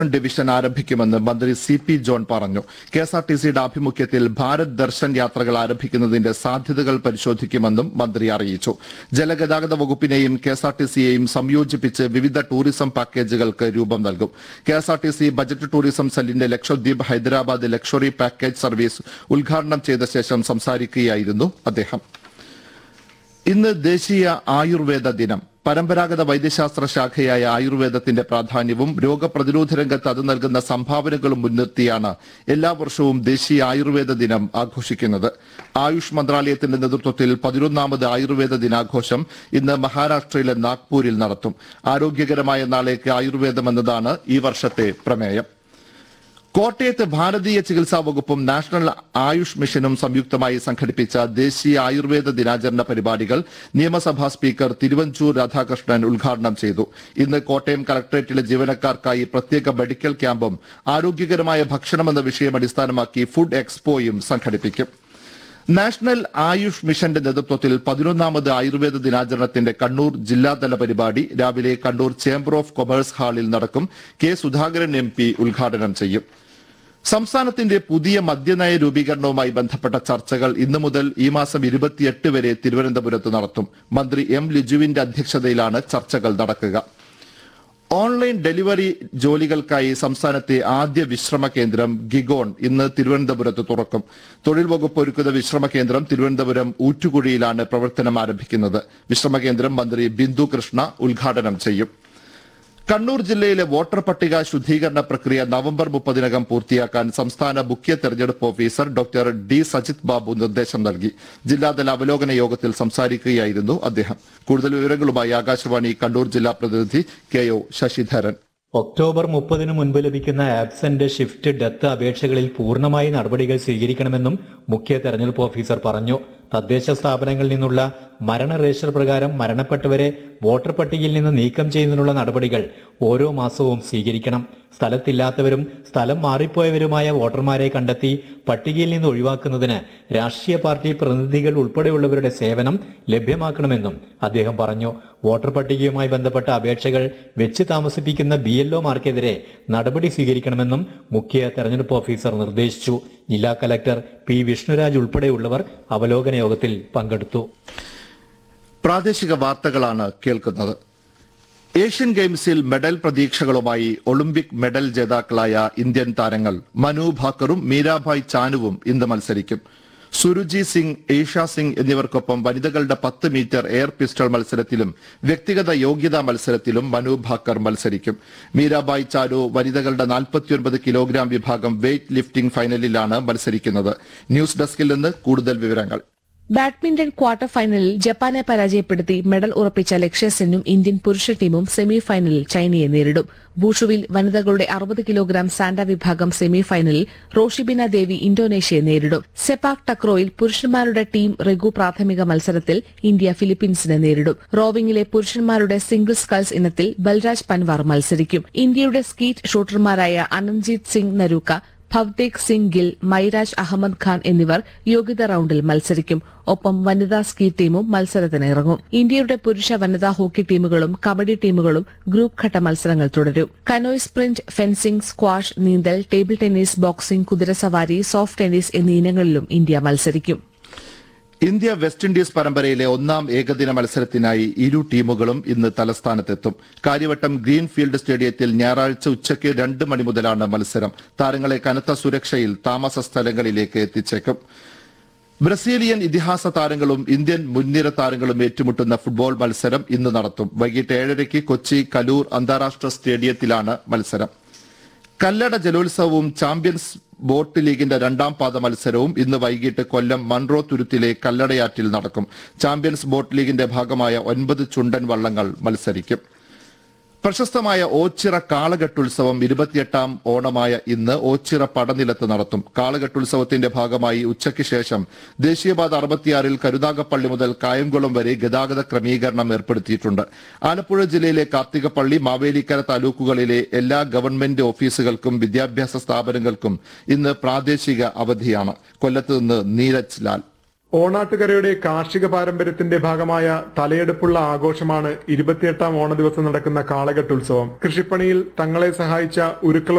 division ആരംഭിക്കുമെന്ന് മന്ത്രി C P John പറഞ്ഞു കെ എസ് ആർ ടി സിയുടെ ആഭിമുഖ്യത്തിൽ ഭാരത് ദർശൻ യാത്രകൾ ആരംഭിക്കുന്നതിന്റെ സാധ്യതകൾ പരിശോധിക്കുമെന്നും മന്ത്രി അറിയിച്ചു ജലഗതാഗത വകുപ്പിനെയും കെ എസ് ആർ ടി സിയെയും സംയോജിപ്പിച്ച് വിവിധ ടൂറിസം പാക്കേജുകൾക്ക് രൂപം നൽകും K S R T C budget tourism സെല്ലിന്റെ Lakshadweep Hyderabad luxury package service ഉദ്ഘാടനം ചെയ്ത ശേഷം സംസാരിക്കുകയായിരുന്നു അദ്ദേഹം ഇന്ന് ദേശീയ ആയുർവേദ ദിനം പരമ്പരാഗത വൈദ്യശാസ്ത്ര ശാഖയായ ആയുർവേദത്തിന്റെ പ്രാധാന്യവും രോഗപ്രതിരോധ രംഗത്ത് അത് നൽകുന്ന സംഭാവനകളും മുൻനിർത്തിയാണ് എല്ലാ വർഷവും ദേശീയ ആയുർവേദ ദിനം ആഘോഷിക്കുന്നത് ആയുഷ് മന്ത്രാലയത്തിന്റെ നേതൃത്വത്തിൽ പതിനൊന്നാമത് ആയുർവേദ ദിനാഘോഷം ഇന്ന് മഹാരാഷ്ട്രയിലെ നാഗ്പൂരിൽ നടത്തും ആരോഗ്യകരമായ നാളേക്ക് ആയുർവേദം എന്നതാണ് ഈ വർഷത്തെ പ്രമേയം കോട്ടയത്ത് ഭാരതീയ ചികിത്സാ വകുപ്പും നാഷണൽ ആയുഷ് മിഷനും സംയുക്തമായി സംഘടിപ്പിച്ച ദേശീയ ആയുർവേദ ദിനാചരണ പരിപാടികൾ നിയമസഭാ സ്പീക്കർ തിരുവഞ്ചൂർ രാധാകൃഷ്ണൻ ഉദ്ഘാടനം ചെയ്തു ഇന്ന് കോട്ടയം കളക്ടറേറ്റിലെ ജീവനക്കാർക്കായി പ്രത്യേക മെഡിക്കൽ ക്യാമ്പും ആരോഗ്യകരമായ ഭക്ഷണം എന്ന വിഷയം അടിസ്ഥാനമാക്കി ഫുഡ് എക്സ്പോയും സംഘടിപ്പിക്കും നാഷണൽ ആയുഷ് മിഷന്റെ നേതൃത്വത്തിൽ പതിനൊന്നാമത് ആയുർവേദ ദിനാചരണത്തിന്റെ കണ്ണൂർ ജില്ലാതല പരിപാടി രാവിലെ കണ്ണൂർ ചേംബർ ഓഫ് കൊമേഴ്സ് ഹാളിൽ നടക്കും കെ സുധാകരൻ എം പി ഉദ്ഘാടനം ചെയ്യും സംസ്ഥാനത്തിന്റെ പുതിയ മദ്യനയ രൂപീകരണവുമായി ബന്ധപ്പെട്ട ചർച്ചകൾ ഇന്നു മുതൽ ഈ മാസം ഇരുപത്തിയെട്ട് വരെ തിരുവനന്തപുരത്ത് നടത്തും മന്ത്രി എം ലിജുവിന്റെ അധ്യക്ഷതയിലാണ് ചർച്ചകൾ നടക്കുക ഓൺലൈൻ ഡെലിവറി ജോലികൾക്കായി സംസ്ഥാനത്തെ ആദ്യ വിശ്രമ കേന്ദ്രം ഗിഗോൺ ഇന്ന് തിരുവനന്തപുരത്ത് തുറക്കും തൊഴിൽ വകുപ്പ് ഒരുക്കുന്ന വിശ്രമ കേന്ദ്രം തിരുവനന്തപുരം ഊറ്റുകുഴിയിലാണ് പ്രവർത്തനം ആരംഭിക്കുന്നത് വിശ്രമ കേന്ദ്രം മന്ത്രി ബിന്ദു കൃഷ്ണ ഉദ്ഘാടനം ചെയ്യും കണ്ണൂർ ജില്ലയിലെ വോട്ടർ പട്ടിക ശുദ്ധീകരണ പ്രക്രിയ നവംബർ മുപ്പതിനകം പൂർത്തിയാക്കാൻ സംസ്ഥാന മുഖ്യ തെരഞ്ഞെടുപ്പ് officer doctor D Sajith Babu നിർദ്ദേശം നൽകി ജില്ലാതല അവലോകന യോഗത്തിൽ സംസാരിക്കുകയായിരുന്നു അദ്ദേഹം കൂടുതൽ വിവരങ്ങളുമായി ആകാശവാണി കണ്ണൂർ ജില്ലാ പ്രതിനിധി കെ ഒ ശശിധരൻ ഒക്ടോബർ മുപ്പതിനു മുൻപ് ലഭിക്കുന്ന ആബ്സെന്റ് ഷിഫ്റ്റ് ഡെത്ത് അപേക്ഷകളിൽ പൂർണ്ണമായി നടപടികൾ സ്വീകരിക്കണമെന്നും മുഖ്യ തെരഞ്ഞെടുപ്പ് ഓഫീസർ പറഞ്ഞു തദ്ദേശ സ്ഥാപനങ്ങളിൽ നിന്നുള്ള മരണ രജിസ്റ്റർ പ്രകാരം മരണപ്പെട്ടവരെ വോട്ടർ പട്ടികയിൽ നിന്ന് നീക്കം ചെയ്യുന്നതിനുള്ള നടപടികൾ ഓരോ മാസവും സ്വീകരിക്കണം സ്ഥലത്തില്ലാത്തവരും സ്ഥലം മാറിപ്പോയവരുമായ വോട്ടർമാരെ കണ്ടെത്തി പട്ടികയിൽ നിന്ന് ഒഴിവാക്കുന്നതിന് രാഷ്ട്രീയ പാർട്ടി പ്രതിനിധികൾ ഉൾപ്പെടെയുള്ളവരുടെ സേവനം ലഭ്യമാക്കണമെന്നും അദ്ദേഹം പറഞ്ഞു വോട്ടർ പട്ടികയുമായി ബന്ധപ്പെട്ട അപേക്ഷകൾ വെച്ച് താമസിപ്പിക്കുന്ന ബി എൽഒമാർക്കെതിരെ നടപടി സ്വീകരിക്കണമെന്നും മുഖ്യ തെരഞ്ഞെടുപ്പ് ഓഫീസർ നിർദ്ദേശിച്ചു ജില്ലാ കലക്ടർ പി വിഷ്ണുരാജ് ഉൾപ്പെടെയുള്ളവർ അവലോകന യോഗത്തിൽ പങ്കെടുത്തു പ്രാദേശിക വാർത്തകളാണ് കേൾക്കുന്നത് ഏഷ്യൻ ഗെയിംസിൽ മെഡൽ പ്രതീക്ഷകളുമായി ഒളിമ്പിക് മെഡൽ ജേതാക്കളായ ഇന്ത്യൻ താരങ്ങൾ മനു ഭാക്കറും മീരാഭായ് ചാനുവും ഇന്ന് മത്സരിക്കും സുരുജി സിംഗ് ഏഷ സിംഗ് എന്നിവർക്കൊപ്പം വനിതകളുടെ പത്ത് മീറ്റർ എയർ പിസ്റ്റൾ മത്സരത്തിലും വ്യക്തിഗത യോഗ്യതാ മത്സരത്തിലും മനു ഭാക്കർ മത്സരിക്കും മീരാബായ് ചാരു വനിതകളുടെ 49 കിലോഗ്രാം വിഭാഗം വെയ്റ്റ് ലിഫ്റ്റിംഗ് ഫൈനലിലാണ് മത്സരിക്കുന്നത് ന്യൂസ് ഡെസ്കിൽ നിന്ന് കൂടുതൽ വിവരങ്ങൾ ബാഡ്മിന്റൺ ക്വാർട്ടർ ഫൈനലിൽ ജപ്പാനെ പരാജയപ്പെടുത്തി മെഡൽ ഉറപ്പിച്ച ലക്ഷ്യ സെന്നും ഇന്ത്യൻ പുരുഷ ടീമും സെമി ഫൈനലിൽ ചൈനയെ നേരിടും വൂഷുവിൽ വനിതകളുടെ അറുപത് കിലോഗ്രാം സാൻഡ വിഭാഗം സെമി ഫൈനലിൽ റോഷിബിന ദേവി ഇന്തോനേഷ്യയെ നേരിടും സെപാക് ടക്രോയിൽ പുരുഷന്മാരുടെ ടീം റെഗു പ്രാഥമിക മത്സരത്തിൽ ഇന്ത്യ ഫിലിപ്പീൻസിനെ നേരിടും റോവിംഗിലെ പുരുഷന്മാരുടെ സിംഗിൾ സ്കൾസ് ഇനത്തിൽ ബൽരാജ് പൻവാർ മത്സരിക്കും ഇന്ത്യയുടെ സ്കീറ്റ് ഷൂട്ടർമാരായ അനന്ത്ജീത് സിംഗ് നരൂക്ക ഭവ്തേക് സിംഗ് ഗിൽ മൈരാജ് അഹമ്മദ് ഖാൻ എന്നിവർ യോഗ്യതാ റൌണ്ടിൽ മത്സരിക്കും ഒപ്പം വനിതാ സ്കീ ടീമും മത്സരത്തിന് ഇറങ്ങും ഇന്ത്യയുടെ പുരുഷ വനിതാ ഹോക്കി ടീമുകളും കബഡി ടീമുകളും ഗ്രൂപ്പ് ഘട്ട മത്സരങ്ങൾ തുടരും കനോയ് സ്പ്രിന്റ് ഫെൻസിംഗ് സ്ക്വാഷ് നീന്തൽ ടേബിൾ ടെന്നീസ് ബോക്സിംഗ് കുതിരസവാരി സോഫ്റ്റ് ടെന്നീസ് എന്നീ ഇനങ്ങളിലും ഇന്ത്യ മത്സരിക്കും ഇന്ത്യ വെസ്റ്റ് ഇൻഡീസ് പരമ്പരയിലെ ഒന്നാം ഏകദിന മത്സരത്തിനായി ഇരു ടീമുകളും ഇന്ന് തലസ്ഥാനത്തെത്തും കാര്യവട്ടം ഗ്രീൻഫീൽഡ് സ്റ്റേഡിയത്തിൽ ഞായറാഴ്ച ഉച്ചയ്ക്ക് രണ്ട് മണി മുതലാണ് മത്സരം താരങ്ങളെ കനത്ത സുരക്ഷയിൽ താമസ സ്ഥലങ്ങളിലേക്ക് എത്തിച്ചേക്കും ബ്രസീലിയൻ ഇതിഹാസ താരങ്ങളും ഇന്ത്യൻ മുൻനിര താരങ്ങളും ഏറ്റുമുട്ടുന്ന ഫുട്ബോൾ മത്സരം ഇന്ന് നടത്തും വൈകിട്ട് ഏഴരയ്ക്ക് കൊച്ചി കലൂർ അന്താരാഷ്ട്ര സ്റ്റേഡിയത്തിലാണ് മത്സരം കല്ലട ജലോത്സവവും ചാമ്പ്യൻസ് ബോട്ട് ലീഗിന്റെ രണ്ടാം പാദ മത്സരവും ഇന്ന് വൈകിട്ട് കൊല്ലം മൺറോ തുരുത്തിലെ കല്ലടയാറ്റിൽ നടക്കും ചാമ്പ്യൻസ് ബോട്ട് ലീഗിന്റെ ഭാഗമായ ഒൻപത് ചുണ്ടൻ വള്ളങ്ങൾ മത്സരിക്കും പ്രശസ്തമായ ഓച്ചിറ കാളകെട്ടുത്സവം ഇരുപത്തിയെട്ടാം ഓണമായ ഇന്ന് ഓച്ചിറ പടനിലത്ത് നടത്തും കാളകെട്ടുത്സവത്തിന്റെ ഭാഗമായി ഉച്ചയ്ക്ക് ശേഷം ദേശീയപാത അറുപത്തിയാറിൽ കരുനാഗപ്പള്ളി മുതൽ കായംകുളം വരെ ഗതാഗത ക്രമീകരണം ഏർപ്പെടുത്തിയിട്ടുണ്ട് ആലപ്പുഴ ജില്ലയിലെ കാർത്തികപ്പള്ളി മാവേലിക്കര താലൂക്കുകളിലെ എല്ലാ ഗവൺമെന്റ് ഓഫീസുകൾക്കും വിദ്യാഭ്യാസ സ്ഥാപനങ്ങൾക്കും ഇന്ന് പ്രാദേശിക അവധിയാണ് കൊല്ലത്ത് നിന്ന് നീരജ് ലാൽ ഓണാട്ടുകരയുടെ കാർഷിക പാരമ്പര്യത്തിന്റെ ഭാഗമായ തലയെടുപ്പുള്ള ആഘോഷമാണ് ഇരുപത്തിയെട്ടാം ഓണ ദിവസം നടക്കുന്ന കാളകെട്ടുത്സവം കൃഷിപ്പണിയിൽ തങ്ങളെ സഹായിച്ച ഉരുക്കള